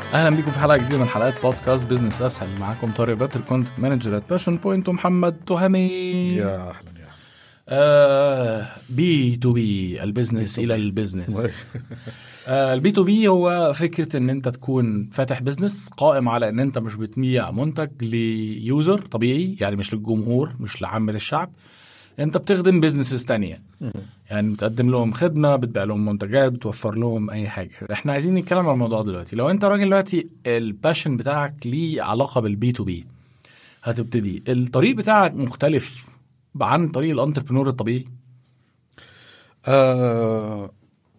اهلا بيكم في حلقه جديده من حلقات بودكاست بزنس اسهل معاكم طارق بدر كونت مانجر ات باشن بوينت ومحمد تهامي يا اهلا يا آه بي تو بي البزنس الى البزنس آه البي تو بي هو فكره ان انت تكون فاتح بزنس قائم على ان انت مش بتبيع منتج ليوزر طبيعي يعني مش للجمهور مش لعامه الشعب انت بتخدم بزنسز تانية يعني بتقدم لهم خدمه بتبيع لهم منتجات بتوفر لهم اي حاجه احنا عايزين نتكلم عن الموضوع دلوقتي لو انت راجل دلوقتي الباشن بتاعك ليه علاقه بالبي تو بي هتبتدي الطريق بتاعك مختلف عن طريق الانتربرنور الطبيعي آه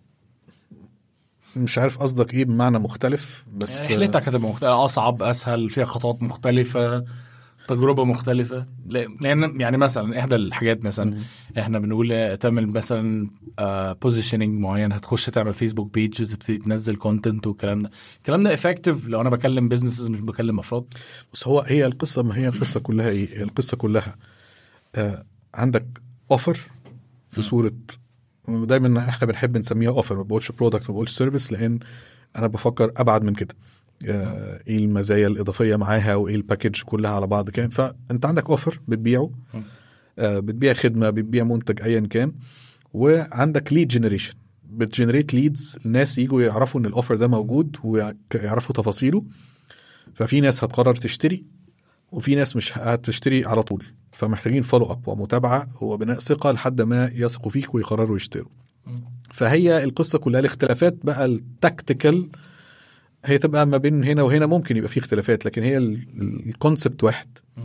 مش عارف قصدك ايه بمعنى مختلف بس يعني رحلتك هتبقى مختلفة اصعب اسهل فيها خطوات مختلفه تجربه مختلفه لان يعني مثلا احدى الحاجات مثلا احنا بنقول تعمل مثلا بوزيشننج معين هتخش تعمل فيسبوك بيج وتبتدي تنزل كونتنت والكلام ده الكلام ده افكتيف لو انا بكلم بزنسز مش بكلم افراد بس هو هي القصه ما هي القصه كلها ايه هي القصه كلها آه عندك اوفر في صوره دايما احنا بنحب نسميها اوفر ما بقولش برودكت ما بقولش سيرفيس لان انا بفكر ابعد من كده آه، ايه المزايا الاضافيه معاها وايه الباكج كلها على بعض كان فانت عندك اوفر بتبيعه آه، بتبيع خدمه بتبيع منتج ايا كان وعندك ليد جنريشن بتجنريت ليدز الناس يجوا يعرفوا ان الاوفر ده موجود ويعرفوا تفاصيله ففي ناس هتقرر تشتري وفي ناس مش هتشتري على طول فمحتاجين فولو اب ومتابعه وبناء ثقه لحد ما يثقوا فيك ويقرروا يشتروا فهي القصه كلها الاختلافات بقى التكتيكال هي تبقى ما بين هنا وهنا ممكن يبقى في اختلافات لكن هي الكونسبت واحد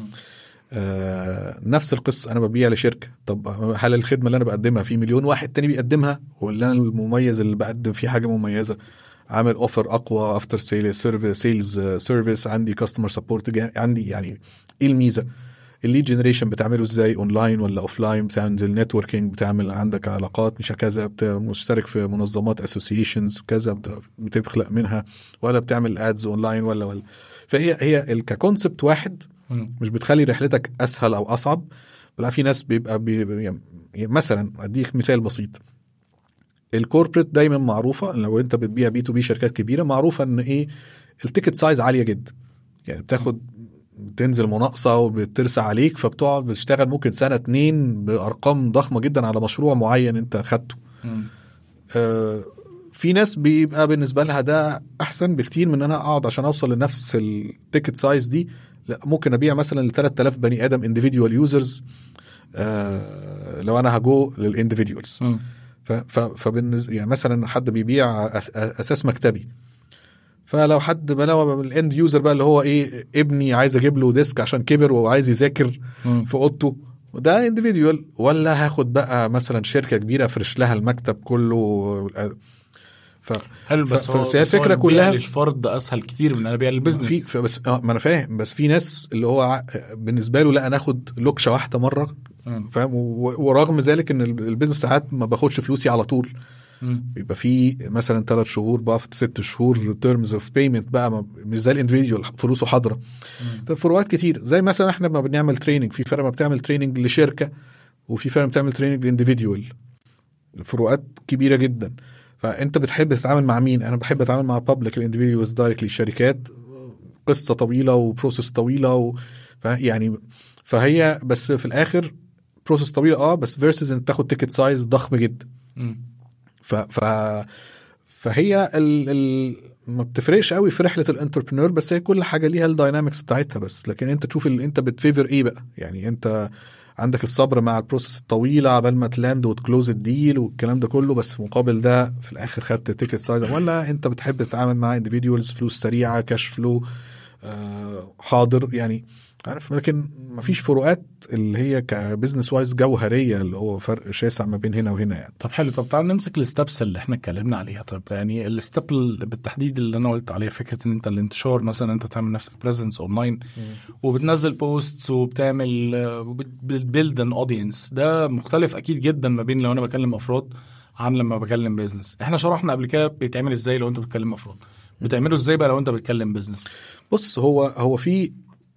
آه نفس القصه انا ببيع لشركه طب هل الخدمه اللي انا بقدمها في مليون واحد تاني بيقدمها ولا انا المميز اللي بقدم فيه حاجه مميزه عامل اوفر اقوى افتر سيل سيرفيس سيلز سيرفيس عندي كاستمر سبورت عندي يعني ايه الميزه الليد جنريشن بتعمله ازاي اونلاين ولا اوف لاين بتعمل نتوركينج بتعمل عندك علاقات مش كذا مشترك في منظمات اسوسيشنز كذا بتخلق منها ولا بتعمل ادز اونلاين ولا ولا فهي هي ككونسبت واحد مش بتخلي رحلتك اسهل او اصعب لا في ناس بيبقى بي يعني مثلا اديك مثال بسيط الكوربريت دايما معروفه لو انت بتبيع بي تو بي شركات كبيره معروفه ان ايه التيكت سايز عاليه جدا يعني بتاخد بتنزل مناقصه وبترسى عليك فبتقعد بتشتغل ممكن سنه اتنين بارقام ضخمه جدا على مشروع معين انت خدته آه في ناس بيبقى بالنسبه لها ده احسن بكتير من ان انا اقعد عشان اوصل لنفس التيكت سايز دي لا ممكن ابيع مثلا ل 3000 بني ادم انديفيدوال يوزرز آه لو انا هجو للانديفيدوالز فبالنسبه يعني مثلا حد بيبيع اساس مكتبي فلو حد بقى الاند يوزر بقى اللي هو ايه ابني عايز اجيب له ديسك عشان كبر وعايز يذاكر في اوضته ده انديفيديوال ولا هاخد بقى مثلا شركه كبيره افرش لها المكتب كله ف حلو بس ف... هي الفكره كلها للفرد اسهل كتير من ان انا ابيع للبزنس في بس اه ما انا فاهم بس في ناس اللي هو بالنسبه له لا انا اخد لوكشه واحده مره فاهم ورغم ذلك ان البيزنس ساعات ما باخدش فلوسي على طول بيبقى في مثلا ثلاث شهور بقى في ست شهور تيرمز اوف بيمنت بقى مش زي الاندفيديوال فلوسه حاضره ففروقات كتير زي مثلا احنا لما بنعمل تريننج في فرق ما بتعمل تريننج لشركه وفي فرق بتعمل تريننج لاندفيديوال فروقات كبيره جدا فانت بتحب تتعامل مع مين انا بحب اتعامل مع الببليك الاندفيديوالز دايركتلي الشركات قصه طويله وبروسيس طويله و... يعني فهي بس في الاخر بروسيس طويله اه بس فيرسز انت تاخد تيكت سايز ضخم جدا ف, ف فهي ال ال ما بتفرقش قوي في رحله الانتربرنور بس هي كل حاجه ليها الداينامكس بتاعتها بس لكن انت تشوف اللي انت بتفيفر ايه بقى يعني انت عندك الصبر مع البروسيس الطويله عبال ما تلاند وتكلوز الديل والكلام ده كله بس مقابل ده في الاخر خدت تيكت سايز ولا انت بتحب تتعامل مع انديفيديوالز فلوس سريعه كاش فلو آه حاضر يعني عارف لكن مفيش فروقات اللي هي كبزنس وايز جوهريه اللي هو فرق شاسع ما بين هنا وهنا يعني طب حلو طب تعال نمسك الستبس اللي احنا اتكلمنا عليها طب يعني الستب بالتحديد اللي انا قلت عليها فكره ان انت الانتشار مثلا انت تعمل نفسك بريزنس اونلاين وبتنزل بوستس وبتعمل بتبيلد ان اودينس ده مختلف اكيد جدا ما بين لو انا بكلم افراد عن لما بكلم بيزنس احنا شرحنا قبل كده بيتعمل ازاي لو انت بتكلم افراد بتعمله ازاي بقى لو انت بتكلم بيزنس بص هو هو في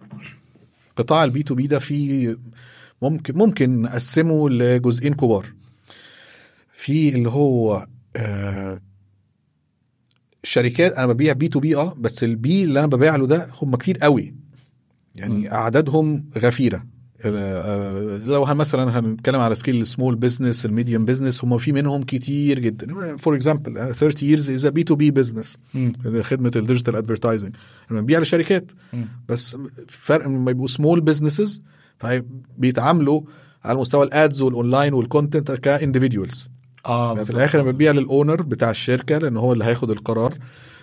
قطاع البي تو بي ده في ممكن ممكن نقسمه لجزئين كبار في اللي هو آه الشركات انا ببيع بي تو بي اه بس البي اللي انا ببيع له ده هم كتير قوي يعني مم. اعدادهم غفيره آه، لو هن- مثلا هنتكلم على سكيل السمول بزنس الميديوم بزنس هم في منهم كتير جدا فور اكزامبل 30 years از بي تو بي بزنس مم. خدمه الديجيتال ادفرتايزنج بنبيع لشركات مم. بس فرق لما يبقوا سمول بزنسز فبيتعاملوا على مستوى الادز والاونلاين والكونتنت كاندفيدوالز اه في بالظبط. الاخر انا ببيع للاونر بتاع الشركه لان هو اللي هياخد القرار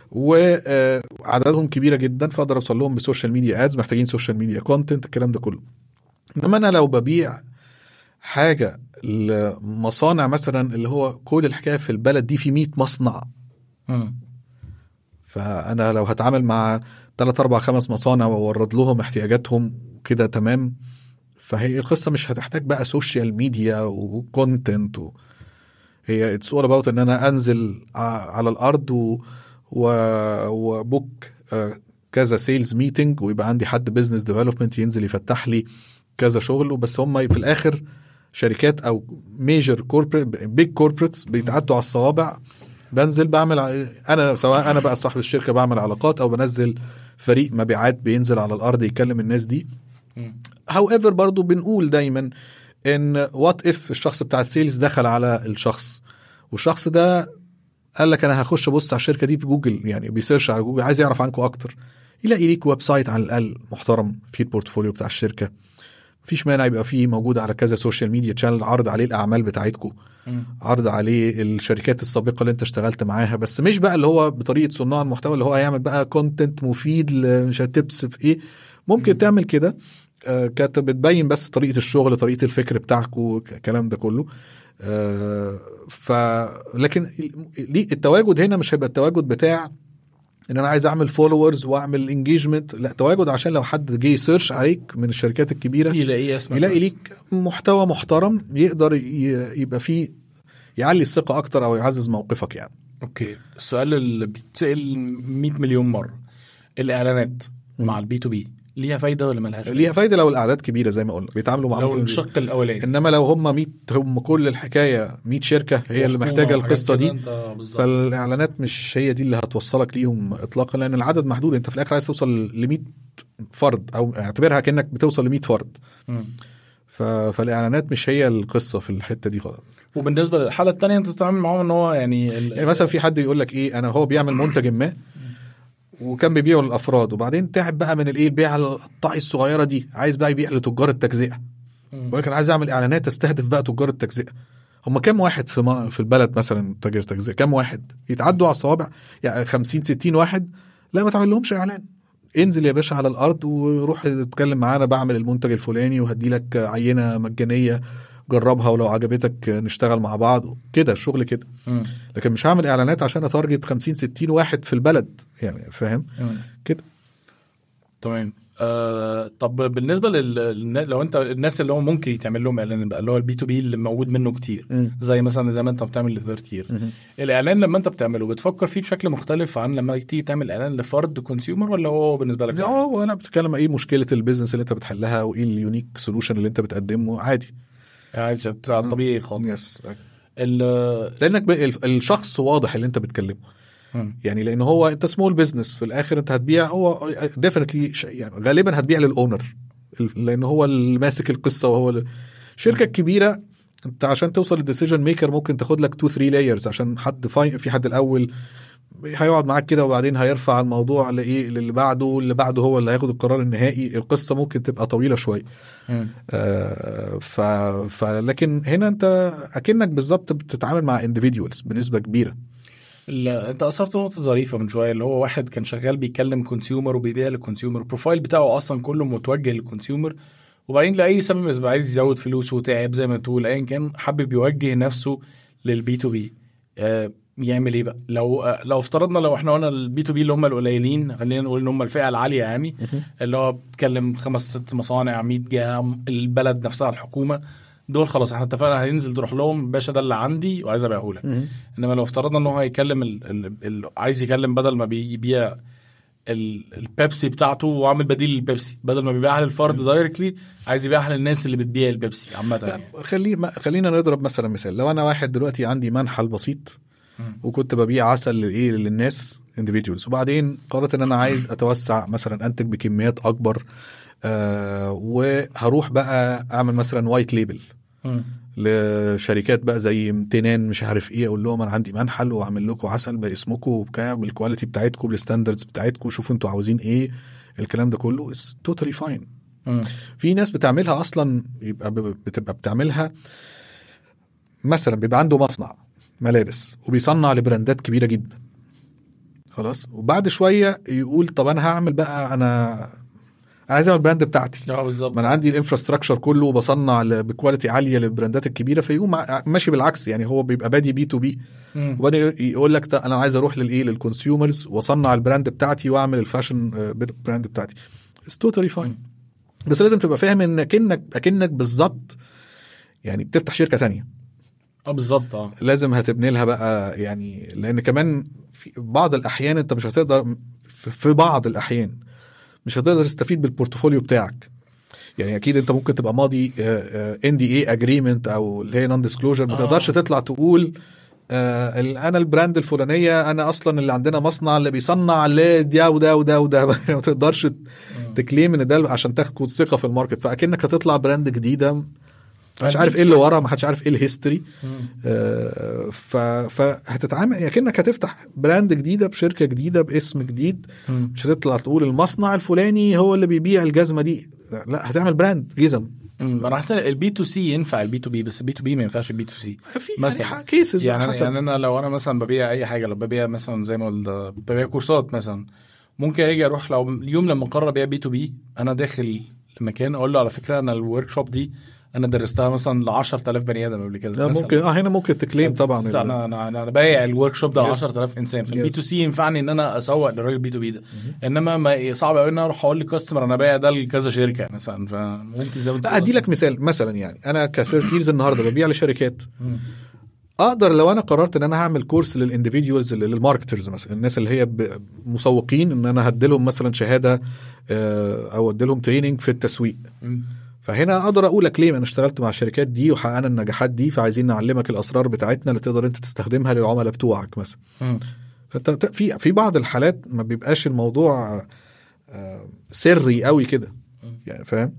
وعددهم كبيره جدا فاقدر اوصل لهم بسوشيال ميديا ادز محتاجين سوشيال ميديا كونتنت الكلام ده كله انما انا لو ببيع حاجه لمصانع مثلا اللي هو كل الحكايه في البلد دي في 100 مصنع مم. فانا لو هتعامل مع 3 4 5 مصانع واورد لهم احتياجاتهم كده تمام فهي القصه مش هتحتاج بقى سوشيال ميديا وكونتنت و... هي اتس اول اباوت ان انا انزل ع- على الارض و... و... وبوك آه، كذا سيلز ميتنج ويبقى عندي حد بزنس ديفلوبمنت ينزل يفتح لي كذا شغل بس هم في الاخر شركات او ميجر كوربريت بيج كوربريتس بيتعدوا على الصوابع بنزل بعمل ع- انا سواء انا بقى صاحب الشركه بعمل علاقات او بنزل فريق مبيعات بينزل على الارض يكلم الناس دي مم. هاو ايفر برضو بنقول دايما ان وات اف الشخص بتاع السيلز دخل على الشخص والشخص ده قال لك انا هخش ابص على الشركه دي في جوجل يعني بيسيرش على جوجل عايز يعرف عنكم اكتر يلاقي ليك ويب سايت على الاقل محترم فيه البورتفوليو بتاع الشركه مفيش مانع يبقى فيه موجود على كذا سوشيال ميديا تشانل عرض عليه الاعمال بتاعتكم مم. عرض عليه الشركات السابقه اللي انت اشتغلت معاها بس مش بقى اللي هو بطريقه صناع المحتوى اللي هو هيعمل بقى كونتنت مفيد ل- مش هتبس في ايه ممكن مم. تعمل كده آه، كانت بتبين بس طريقه الشغل طريقه الفكر بتاعكم الكلام ده كله آه، ف لكن ليه- التواجد هنا مش هيبقى التواجد بتاع ان انا عايز اعمل فولورز واعمل انجيجمنت لا تواجد عشان لو حد جه يسيرش عليك من الشركات الكبيره يلاقي اسمك يلاقي بس. ليك محتوى محترم يقدر ي- يبقى فيه يعلي الثقه اكتر او يعزز موقفك يعني اوكي السؤال اللي بيتسال 100 مليون مره الاعلانات مع البي تو بي ليها فايده ولا ملهاش ليها فايده لو الاعداد كبيره زي ما قلنا بيتعاملوا مع لو مثلاً- الشق الاولاني انما لو هم 100 هم كل الحكايه 100 شركه هي اللي وحكومة محتاجه وحاجات القصه كده دي انت بالظبط فالاعلانات مش هي دي اللي هتوصلك ليهم اطلاقا لان العدد محدود انت في الاخر عايز توصل ل 100 فرد او اعتبرها كانك بتوصل ل 100 فرد مم. ف... فالاعلانات مش هي القصه في الحته دي خالص وبالنسبه للحاله الثانيه انت بتتعامل معاهم ان هو يعني ال- يعني مثلا في حد يقول لك ايه انا هو بيعمل منتج ما وكان بيبيعه للافراد وبعدين تعب بقى من الايه البيع القطاعي الصغيره دي عايز بقى يبيع لتجار التجزئه مم. ولكن عايز اعمل اعلانات تستهدف بقى تجار التجزئه هم كام واحد في ما في البلد مثلا تاجر تجزئه كام واحد يتعدوا على الصوابع يعني 50 60 واحد لا ما تعمل لهمش اعلان انزل يا باشا على الارض وروح اتكلم معانا بعمل المنتج الفلاني وهدي لك عينه مجانيه جربها ولو عجبتك نشتغل مع بعض كده الشغل كده مم. لكن مش هعمل اعلانات عشان اتارجت 50 60 واحد في البلد يعني فاهم مم. كده تمام آه طب بالنسبه لل لل- لو انت الناس اللي هو ممكن يتعمل لهم اعلان بقى اللي هو البي تو بي اللي موجود منه كتير مم. زي مثلا زي ما انت بتعمل لثيرتير الاعلان لما انت بتعمله بتفكر فيه بشكل مختلف عن لما تيجي تعمل اعلان لفرد كونسيومر ولا هو بالنسبه لك اه وانا بتتكلم ايه مشكله البيزنس اللي انت بتحلها وايه اليونيك سولوشن اللي انت بتقدمه عادي يعني بتاع الطبيعي خالص يس ال- لانك بقى ال- الشخص واضح اللي انت بتكلمه مم. يعني لان هو انت سمول بزنس في الاخر انت هتبيع هو ديفنتلي يعني غالبا هتبيع للاونر لان هو اللي ماسك القصه وهو اللي الشركه الكبيره انت عشان توصل للديسيجن ميكر ممكن تاخد لك 2 3 لايرز عشان حد فاي في حد الاول هيقعد معاك كده وبعدين هيرفع الموضوع لايه للي بعده اللي بعده هو اللي هياخد القرار النهائي القصه ممكن تبقى طويله شويه مم. آه، ف... ف لكن هنا انت اكنك بالظبط بتتعامل مع انديفيدوالز بنسبه كبيره ال- انت اثرت نقطه ظريفه من شويه اللي هو واحد كان شغال بيكلم كونسيومر وبيبيع للكونسيومر البروفايل بتاعه اصلا كله متوجه للكونسيومر وبعدين لاي سبب من الأسباب عايز يزود فلوس وتعب زي ما تقول ايا كان حابب يوجه نفسه للبي تو بي آه يعمل ايه بقى لو آه لو افترضنا لو احنا قلنا البي تو بي اللي هم القليلين خلينا نقول ان هم الفئه العاليه يعني اللي هو بيتكلم خمس ست مصانع 100 جهه البلد نفسها الحكومه دول خلاص احنا اتفقنا هينزل تروح لهم باشا ده اللي عندي وعايز ابيعه لك انما لو افترضنا ان هو هيكلم ال... ال... ال... عايز يكلم بدل ما بيبيع ال... البيبسي بتاعته وعامل بديل للبيبسي بدل ما بيبيعها للفرد دايركتلي عايز يبيعها للناس اللي بتبيع البيبسي عامه يعني خلي ما- خلينا نضرب مثلا مثال لو انا واحد دلوقتي عندي منحل بسيط مم. وكنت ببيع عسل لايه للناس انديفيدوالز وبعدين قررت ان انا عايز اتوسع مثلا انتج بكميات اكبر آه وهروح بقى اعمل مثلا وايت ليبل مم. لشركات بقى زي امتنان مش عارف ايه اقول لهم انا عندي منحل واعمل لكم عسل باسمكم وبتاع بالكواليتي بتاعتكم بالستاندردز بتاعتكم شوفوا انتوا عاوزين ايه الكلام ده كله از توتالي فاين مم. في ناس بتعملها اصلا يبقى ب- بتبقى بتعملها مثلا بيبقى عنده مصنع ملابس وبيصنع لبراندات كبيره جدا خلاص وبعد شويه يقول طب انا هعمل بقى انا انا عايز اعمل البراند بتاعتي اه بالظبط ما انا عندي الانفراستراكشر كله وبصنع ل- بكواليتي عاليه للبراندات الكبيره فيقوم ع- ماشي بالعكس يعني هو بيبقى بادي بي تو بي مم. وبعدين يقول لك طب انا عايز اروح للايه للكونسيومرز واصنع البراند بتاعتي واعمل الفاشن آه، براند بتاعتي اتس توتالي فاين بس لازم تبقى فاهم ان اكنك اكنك بالظبط يعني بتفتح شركه تانية اه بالظبط اه لازم هتبني لها بقى يعني لان كمان في بعض الاحيان انت مش هتقدر في في بعض الاحيان مش هتقدر تستفيد بالبورتفوليو بتاعك يعني اكيد انت ممكن تبقى ماضي ان دي اي اجريمنت او اللي هي نون ديسكلوجر ما آه. تقدرش تطلع تقول آه ال- انا البراند الفلانيه انا اصلا اللي عندنا مصنع اللي بيصنع لده وده وده وده ما تقدرش تكليم ان ده عشان تاخد ثقه في الماركت فاكنك هتطلع براند جديده مش عارف ايه اللي ورا ما حدش عارف ايه الهيستوري مم. آه، ف... فهتتعامل يعني كأنك هتفتح براند جديده بشركه جديده باسم جديد مم. مش هتطلع تقول المصنع الفلاني هو اللي بيبيع الجزمه دي لا هتعمل براند جزم مم. انا حاسس البي تو سي ينفع البي تو بي بس البي تو بي ما ينفعش البي تو سي في مثلاً. يعني كيسز يعني يعني حسب يعني انا لو انا مثلا ببيع اي حاجه لو ببيع مثلا زي ما قلت ببيع كورسات مثلا ممكن اجي اروح لو اليوم لما اقرر ابيع بي تو بي انا داخل المكان اقول له على فكره انا الورك شوب دي انا درستها مثلا ل 10000 بني ادم قبل كده لا مثلاً. ممكن اه هنا ممكن تكليم طبعا ال- انا انا انا بايع الورك شوب ده ل Yes. 10000 انسان فالبي Yes. تو سي ينفعني ان انا اسوق للراجل بي تو بي ده انما ما صعب قوي ان انا اروح اقول لكاستمر انا بايع ده لكذا شركه مثلا فممكن زي ما انت لا ادي قلت. لك مثال مثلا يعني انا كثيرتيرز النهارده ببيع لشركات مم. اقدر لو انا قررت ان انا هعمل كورس للانديفيدوالز للماركترز مثلا الناس اللي هي ب- مسوقين ان انا هديلهم مثلا شهاده آه، او اديلهم تريننج في التسويق مم. فهنا اقدر اقول لك ليه انا اشتغلت مع الشركات دي وحققنا النجاحات دي فعايزين نعلمك الاسرار بتاعتنا اللي تقدر انت تستخدمها للعملاء بتوعك مثلا مم. فانت ت- في في بعض الحالات ما بيبقاش الموضوع آه، سري قوي كده يعني فاهم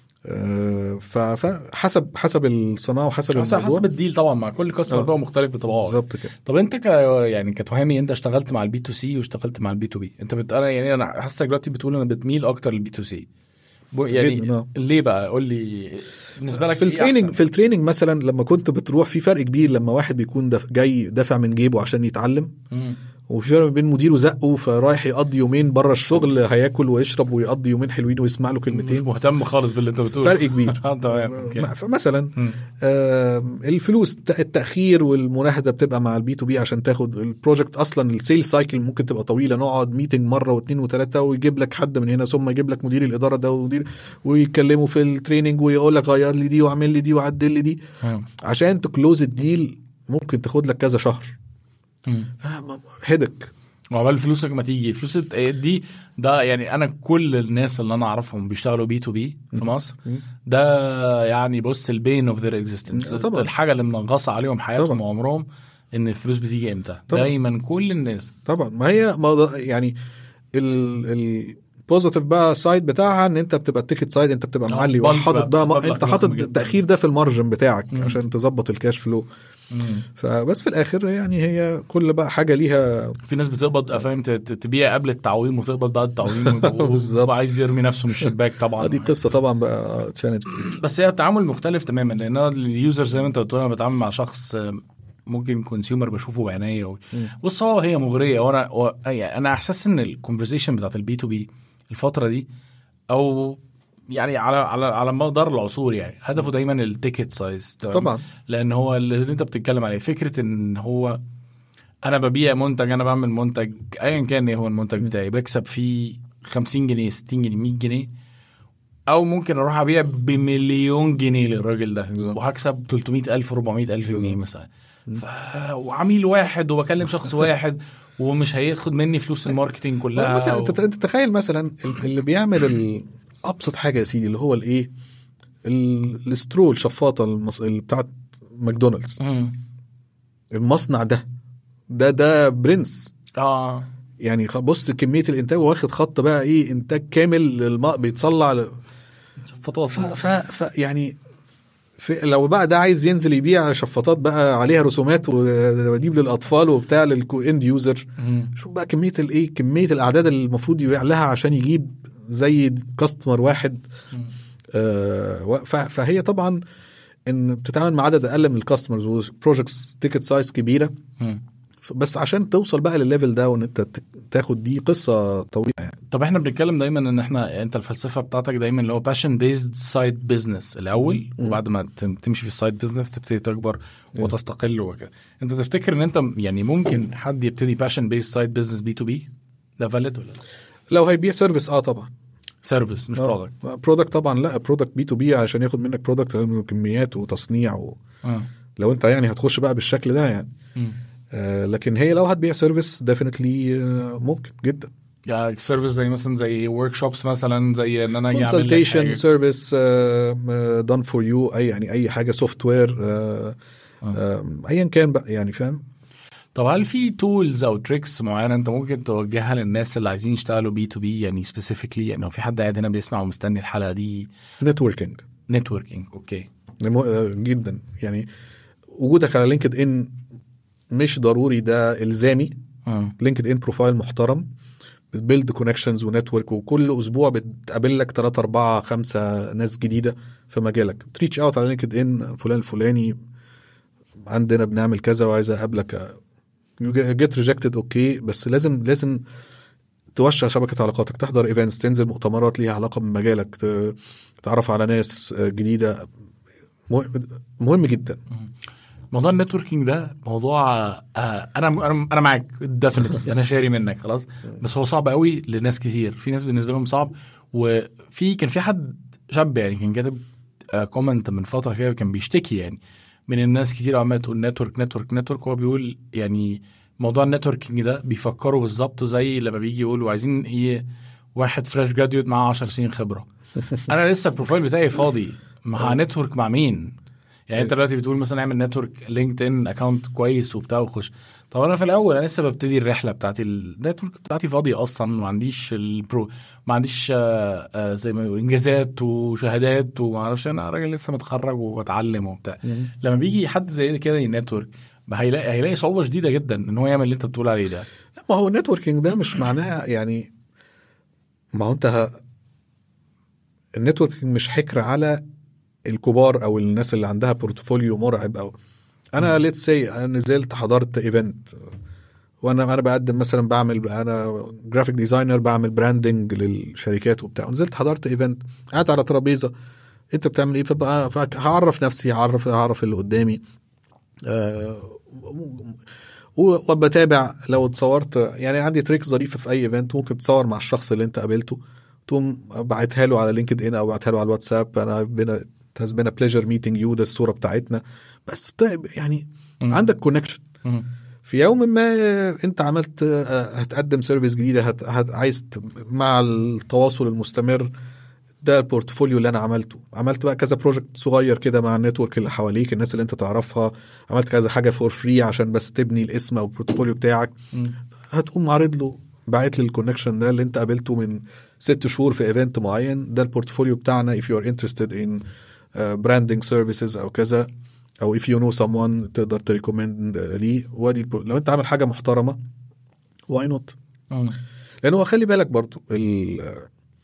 آه، ف- فحسب حسب الصناعه وحسب حسب الموضوع حسب الديل طبعا مع كل كاستمر آه. بقى مختلف بطباعه بالظبط كده طب انت ك يعني كتهامي انت اشتغلت مع البي تو سي واشتغلت مع البي تو بي انت بت... انا يعني انا حاسسك دلوقتي بتقول انا بتميل اكتر للبي تو سي بو- يعني جداً، آه. ليه بقى قول لي بالنسبه لك في ايه التريننج أحسن؟ في التريننج مثلا لما كنت بتروح في فرق كبير لما واحد بيكون دف جاي دافع من جيبه عشان يتعلم مم. وفي فرق بين مديره زقه فرايح يقضي يومين بره الشغل هياكل ويشرب ويقضي يومين حلوين ويسمع له مش كلمتين مهتم خالص باللي انت بتقوله فرق كبير اه تمام اوكي م- فمثلا مم. آم، الفلوس الت- التاخير والمناهده بتبقى مع البي تو بي عشان تاخد البروجكت اصلا السيل سايكل ممكن تبقى طويله نقعد ميتنج مره واثنين وثلاثه ويجيب لك حد من هنا ثم يجيب لك مدير الاداره ده ومدير ويتكلموا في التريننج ويقول لك غير لي دي واعمل لي دي وعدل لي دي مم. عشان تكلوز الديل ممكن تاخد لك كذا شهر مم. هدك وعقبال فلوسك ما تيجي فلوس الت- دي ده يعني انا كل الناس اللي انا اعرفهم بيشتغلوا بي تو بي في مصر مم. ده يعني بص البين اوف ذير اكزيستنس طبعا. الحاجه اللي منغصه عليهم حياتهم طبعا. وعمرهم ان الفلوس بتيجي امتى طبعا. دايما كل الناس طبعا ما هي ما ده- يعني ال البوزيتيف بقى سايد بتاعها ان انت بتبقى التيكت سايد انت بتبقى آه، معلي بلك وحاطط بقى، بقى بتبلغ انت حاطط لازم جداً. التاخير ده في المارجن بتاعك مم. عشان تظبط الكاش فلو مم. فبس في الاخر يعني هي كل بقى حاجه ليها في ناس بتقبض فاهم ت- ت- تبيع قبل التعويم وتقبض بعد التعويم بالظبط. وعايز يرمي نفسه من الشباك طبعا دي قصه طبعا بقى تشالنج بس هي التعامل مختلف تماما لان انا اليوزر زي ما انت بتقول انا بتعامل مع شخص آه، ممكن كونسيومر بشوفه بعينيا و- مم. بص هو هي مغريه وانا و- يعني انا احساس ان الكونفرزيشن بتاعت البي تو بي الفتره دي او يعني على على على مدار العصور يعني هدفه دايما التيكت سايز طبعا لان هو اللي انت بتتكلم عليه فكره ان هو انا ببيع منتج انا بعمل منتج ايا كان ايه هو المنتج بتاعي بكسب فيه 50 جنيه 60 جنيه 100 جنيه او ممكن اروح ابيع بمليون جنيه للراجل ده بالظبط. وهكسب 300 الف 400 الف جنيه بالظبط. مثلا ف... وعميل واحد وبكلم شخص واحد ومش هياخد مني فلوس الماركتينج كلها انت انت انت تخيل مثلا اللي بيعمل ال- ابسط حاجه يا سيدي اللي هو الايه ال- السترو الشفاطه المص... اللي بتاعت ماكدونالدز مم. المصنع ده ده ده برنس اه يعني خ- بص كميه الانتاج واخد خط بقى ايه انتاج كامل للم... بيتصلع ل... شفاطات ف... ف... ف... يعني في لو بقى ده عايز ينزل يبيع شفاطات بقى عليها رسومات وديب للاطفال وبتاع للاند يوزر مم. شوف بقى كميه الايه كميه الاعداد اللي المفروض يبيع لها عشان يجيب زي كاستمر واحد مم. آه و- ف- فهي طبعا ان بتتعامل مع عدد اقل من الكاستمرز وبروجكتس تيكت سايز كبيره مم. بس عشان توصل بقى للليفل ده وان انت ت- تاخد دي قصه طويله يعني طب احنا بنتكلم دايما ان احنا انت الفلسفه بتاعتك دايما اللي هو باشن بيزد سايد بزنس الاول مم. وبعد ما تم- تمشي في السايد بزنس تبتدي تكبر وتستقل وكده انت تفتكر ان انت يعني ممكن حد يبتدي باشن بيزد سايد بزنس بي تو بي ده فاليد ولا لو هيبيع سيرفيس اه طبعا سيرفيس مش برودكت برودكت طبعا لا برودكت بي تو بي عشان ياخد منك برودكت كميات وتصنيع و... اه لو انت يعني هتخش بقى بالشكل ده يعني مم. آه لكن هي لو هتبيع سيرفيس ديفينتلي آه ممكن جدا يعني سيرفيس زي مثلا زي ورك شوبس مثلا زي ان انا اجي اعمل لك كونسلتيشن حاجة. سيرفيس دان فور يو اي يعني اي حاجه سوفت وير ايا كان بقى يعني فاهم طب هل في تولز او تريكس معينه انت ممكن توجهها للناس اللي عايزين يشتغلوا بي تو بي يعني سبيسيفيكلي يعني لو في حد قاعد هنا بيسمع ومستني الحلقه دي نتوركينج نتوركينج اوكي جدا يعني وجودك على لينكد ان مش ضروري ده الزامي اه لينكد ان بروفايل محترم بتبيلد كونكشنز ونتورك وكل اسبوع بتقابل لك 3 4 5 ناس جديده في مجالك تريتش اوت على لينكد ان فلان الفلاني عندنا بنعمل كذا وعايز اقابلك جيت ريجكتد اوكي بس لازم لازم توسع شبكه علاقاتك تحضر ايفنتس تنزل مؤتمرات ليها علاقه بمجالك ت- تتعرف على ناس جديده مهم- مهم جدا موضوع النتوركينج ده موضوع آه انا انا انا معاك ديفنتلي انا شاري منك خلاص بس هو صعب قوي لناس كتير في ناس بالنسبه لهم صعب وفي كان في حد شاب يعني كان كاتب كومنت من فتره كده كان بيشتكي يعني من الناس كتير عماله تقول نتورك نتورك نتورك هو بيقول يعني موضوع النتوركينج ده بيفكروا بالظبط زي لما بيجي يقولوا عايزين ايه واحد فريش جراديوت معاه 10 سنين خبره انا لسه البروفايل بتاعي فاضي مع نتورك مع مين يعني انت دلوقتي بتقول مثلا اعمل نتورك لينكد ان اكونت كويس وبتاع وخش طب انا في الاول انا لسه ببتدي الرحله بتاعتي النتورك بتاعتي فاضيه اصلا ما عنديش البرو ما عنديش آه، آه، زي ما يقول انجازات وشهادات وما اعرفش انا راجل لسه متخرج وبتعلم وبتاع لما بيجي حد زي كده ينتورك ما هيلاقي هيلاقي صعوبه شديده جدا ان هو يعمل اللي انت بتقول عليه ده لا ما هو النتوركينج ده مش معناه يعني ما هو انت ه... النتوركينج مش حكر على الكبار او الناس اللي عندها بورتفوليو مرعب او انا ليتس سي انا نزلت حضرت ايفنت وانا انا بقدم مثلا بعمل انا جرافيك ديزاينر بعمل براندنج للشركات وبتاع نزلت حضرت ايفنت قاعد على ترابيزه انت بتعمل ايه فبقى هعرف نفسي هعرف هعرف اللي قدامي آه وبتابع لو اتصورت يعني عندي تريك ظريفه في اي ايفنت ممكن تصور مع الشخص اللي انت قابلته تقوم باعتها له على لينكد ان او باعتها له على الواتساب انا بنا has been a pleasure meeting you ده الصوره بتاعتنا بس بتاع يعني مم. عندك كونكشن مم. في يوم ما انت عملت آه، هتقدم سيرفيس جديده هت... هت... عايز ت- مع التواصل المستمر ده البورتفوليو اللي انا عملته عملت بقى كذا بروجكت صغير كده مع النتورك اللي حواليك الناس اللي انت تعرفها عملت كذا حاجه فور فري عشان بس تبني الاسم او البورتفوليو بتاعك مم. هتقوم عارض له باعت لي الكونكشن ده اللي انت قابلته من ست شهور في ايفنت معين ده البورتفوليو بتاعنا if you are interested in uh, branding services او كذا او if you know someone تقدر تريكومند ليه وادي البر- لو انت عامل حاجه محترمه واي نوت مم. لان هو خلي بالك برضو ال...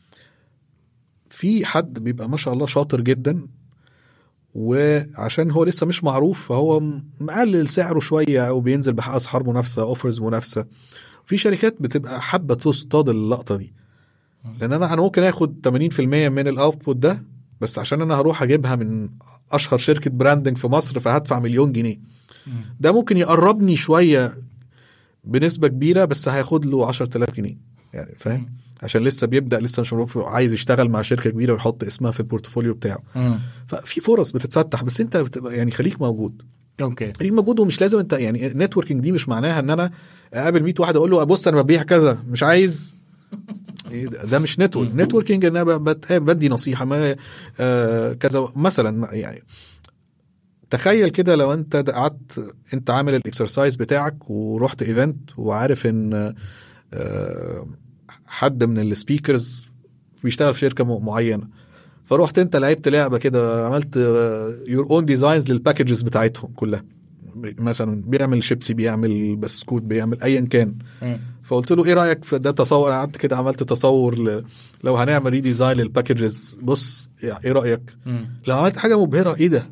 في حد بيبقى ما شاء الله شاطر جدا وعشان هو لسه مش معروف فهو م- مقلل سعره شويه او بينزل باسعار منافسه اوفرز منافسه في شركات بتبقى حابه تصطاد اللقطه دي لان انا انا ممكن اخد 80% من الاوتبوت ده بس عشان انا هروح اجيبها من اشهر شركه براندنج في مصر فهدفع مليون جنيه مم. ده ممكن يقربني شويه بنسبه كبيره بس هياخد له 10000 جنيه يعني فاهم عشان لسه بيبدا لسه مش معروف عايز يشتغل مع شركه كبيره ويحط اسمها في البورتفوليو بتاعه مم. ففي فرص بتتفتح بس انت بتبقى يعني خليك موجود اوكي خليك موجود ومش لازم انت يعني النتوركينج دي مش معناها ان انا اقابل 100 واحد اقول له بص انا ببيع كذا مش عايز إيه ده ده مش نتورك نتوركينج ان انا بت- بدي نصيحه ما آه كذا مثلا يعني تخيل كده لو انت قعدت انت عامل الاكسرسايز بتاعك ورحت ايفنت وعارف ان آه، حد من السبيكرز بيشتغل في شركه م- معينه فروحت انت لعبت لعبه كده عملت يور اون ديزاينز للباكجز بتاعتهم كلها مثلا بيعمل شيبسي بيعمل بسكوت بيعمل ايا كان مم. فقلت له ايه رايك في ده تصور أنا قعدت كده عملت تصور ل... لو هنعمل ريديزاين للباكجز بص يعني ايه رايك مم. لو عملت حاجه مبهره ايه ده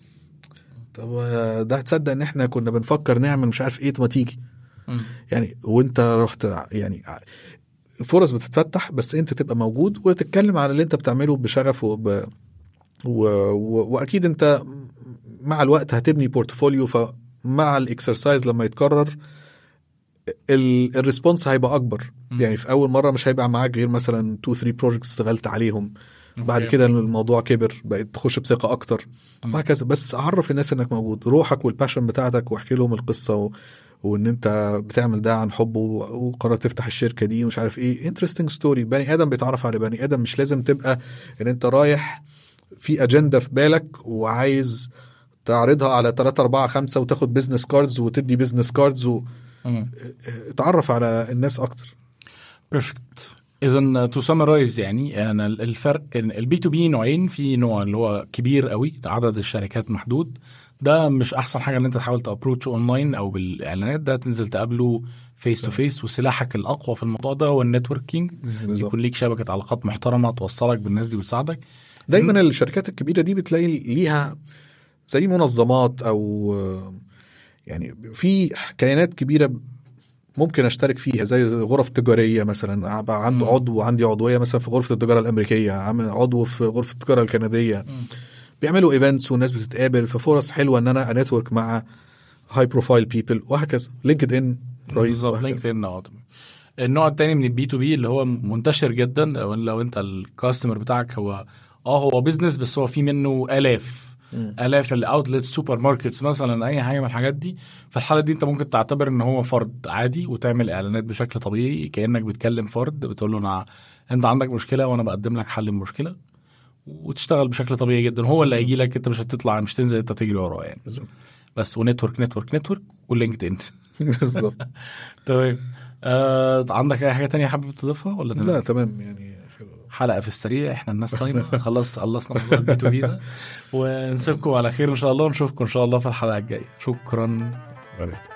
طب آه، ده تصدق ان احنا كنا بنفكر نعمل مش عارف ايه طب ما تيجي مم. يعني وانت رحت يعني الفرص بتتفتح بس انت تبقى موجود وتتكلم على اللي انت بتعمله بشغف وب... و... و... واكيد انت مع الوقت هتبني بورتفوليو فمع الاكسرسايز لما يتكرر ال... الريسبونس هيبقى اكبر مم. يعني في اول مره مش هيبقى معاك غير مثلا 2 3 بروجكتس اشتغلت عليهم بعد أوكي. كده الموضوع كبر بقيت تخش بثقه اكتر مم. وهكذا بس عرف الناس انك موجود روحك والباشن بتاعتك واحكي لهم القصه و... وان انت بتعمل ده عن حب و- وقررت تفتح الشركه دي ومش عارف ايه انترستنج ستوري بني ادم بيتعرف على بني ادم مش لازم تبقى ان انت رايح في اجنده في بالك وعايز تعرضها على 3 4 5 وتاخد بزنس كاردز وتدي بزنس كاردز مم. وتعرف على الناس اكتر بيرفكت اذا تو سمرايز يعني انا الفرق البي تو بي نوعين في نوع اللي هو كبير قوي عدد الشركات محدود ده مش احسن حاجه ان انت تحاول تابروتش اونلاين او بالاعلانات ده تنزل تقابله فيس تو فيس وسلاحك الاقوى في الموضوع ده هو النتوركينج بالظبط. يكون ليك شبكه علاقات محترمه توصلك بالناس دي وتساعدك دايما الشركات الكبيره دي بتلاقي ليها زي منظمات او يعني في كيانات كبيره ممكن اشترك فيها زي غرف تجاريه مثلا أبقى عنده مم. عضو عندي عضويه مثلا في غرفه التجاره الامريكيه عامل عضو في غرفه التجاره الكنديه بيعملوا ايفنتس والناس بتتقابل ففرص حلوه ان انا انتورك مع هاي بروفايل بيبل وهكذا لينكد ان رهيب بالظبط وهكذا. لينكد ان اه طبعاً. النوع التاني من البي تو بي اللي هو منتشر جدا لو, لو انت الكاستمر بتاعك هو اه هو بيزنس بس هو في منه الاف مم. الاف الاوتلت سوبر ماركتس مثلا اي حاجه من الحاجات دي في الحاله دي انت ممكن تعتبر ان هو فرد عادي وتعمل اعلانات بشكل طبيعي كانك بتكلم فرد بتقول له انا انت عندك مشكله وانا بقدم لك حل المشكله وتشتغل بشكل طبيعي جدا هو اللي هيجي لك انت مش هتطلع مش تنزل انت تجري وراه يعني بالظبط بس ونتورك نتورك نتورك ولينكد ان بالظبط تمام آه عندك اي حاجه تانية حابب تضيفها ولا تمام؟ لا تمام يعني حلو. حلقه في السريع احنا الناس صايمه خلاص خلصنا موضوع البي تو بي ده ونسيبكم على خير ان شاء الله ونشوفكم ان شاء الله في الحلقه الجايه شكرا عليك.